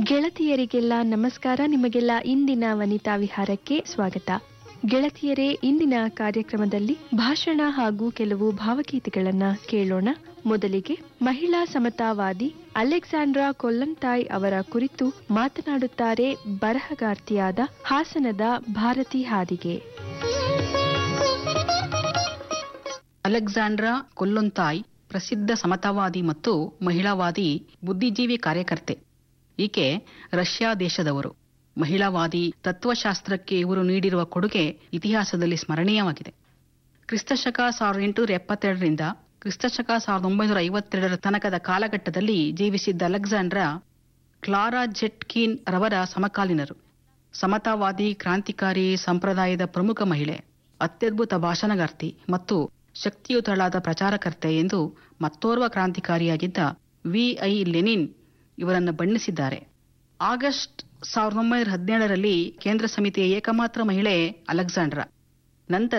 ಗೆಳತಿಯರಿಗೆಲ್ಲ ನಮಸ್ಕಾರ ನಿಮಗೆಲ್ಲ ಇಂದಿನ ವನಿತಾ ವಿಹಾರಕ್ಕೆ ಸ್ವಾಗತ ಗೆಳತಿಯರೇ ಇಂದಿನ ಕಾರ್ಯಕ್ರಮದಲ್ಲಿ ಭಾಷಣ ಹಾಗೂ ಕೆಲವು ಭಾವಗೀತೆಗಳನ್ನ ಕೇಳೋಣ ಮೊದಲಿಗೆ ಮಹಿಳಾ ಸಮತಾವಾದಿ ಅಲೆಕ್ಸಾಂಡ್ರಾ ಕೊಲ್ಲಂತಾಯ್ ಅವರ ಕುರಿತು ಮಾತನಾಡುತ್ತಾರೆ ಬರಹಗಾರ್ತಿಯಾದ ಹಾಸನದ ಭಾರತಿ ಹಾದಿಗೆ ಅಲೆಕ್ಸಾಂಡ್ರಾ ಕೊಲ್ಲೊಂತಾಯ್ ಪ್ರಸಿದ್ಧ ಸಮತಾವಾದಿ ಮತ್ತು ಮಹಿಳಾವಾದಿ ಬುದ್ಧಿಜೀವಿ ಕಾರ್ಯಕರ್ತೆ ಈಕೆ ರಷ್ಯಾ ದೇಶದವರು ಮಹಿಳಾವಾದಿ ತತ್ವಶಾಸ್ತ್ರಕ್ಕೆ ಇವರು ನೀಡಿರುವ ಕೊಡುಗೆ ಇತಿಹಾಸದಲ್ಲಿ ಸ್ಮರಣೀಯವಾಗಿದೆ ಕ್ರಿಸ್ತಶಕ ಸಾವಿರದ ಎಂಟುನೂರ ಎಪ್ಪತ್ತೆರಡರಿಂದ ಕ್ರಿಸ್ತಶಕ ಸಾವಿರದ ಒಂಬೈನೂರ ಐವತ್ತೆರಡರ ತನಕದ ಕಾಲಘಟ್ಟದಲ್ಲಿ ಜೀವಿಸಿದ್ದ ಅಲೆಕ್ಸಾಂಡ್ರಾ ಕ್ಲಾರಾ ಜೆಟ್ಕೀನ್ ರವರ ಸಮಕಾಲೀನರು ಸಮತಾವಾದಿ ಕ್ರಾಂತಿಕಾರಿ ಸಂಪ್ರದಾಯದ ಪ್ರಮುಖ ಮಹಿಳೆ ಅತ್ಯದ್ಭುತ ಭಾಷಣಗಾರ್ತಿ ಮತ್ತು ಶಕ್ತಿಯುತಳಾದ ಪ್ರಚಾರಕರ್ತೆ ಎಂದು ಮತ್ತೋರ್ವ ಕ್ರಾಂತಿಕಾರಿಯಾಗಿದ್ದ ವಿ ಐ ಲೆನಿನ್ ಇವರನ್ನು ಬಣ್ಣಿಸಿದ್ದಾರೆ ಆಗಸ್ಟ್ ಸಾವಿರದ ಒಂಬೈನೂರ ಹದಿನೇಳರಲ್ಲಿ ಕೇಂದ್ರ ಸಮಿತಿಯ ಏಕಮಾತ್ರ ಮಹಿಳೆ ಅಲೆಕ್ಸಾಂಡ್ರಾ ನಂತರ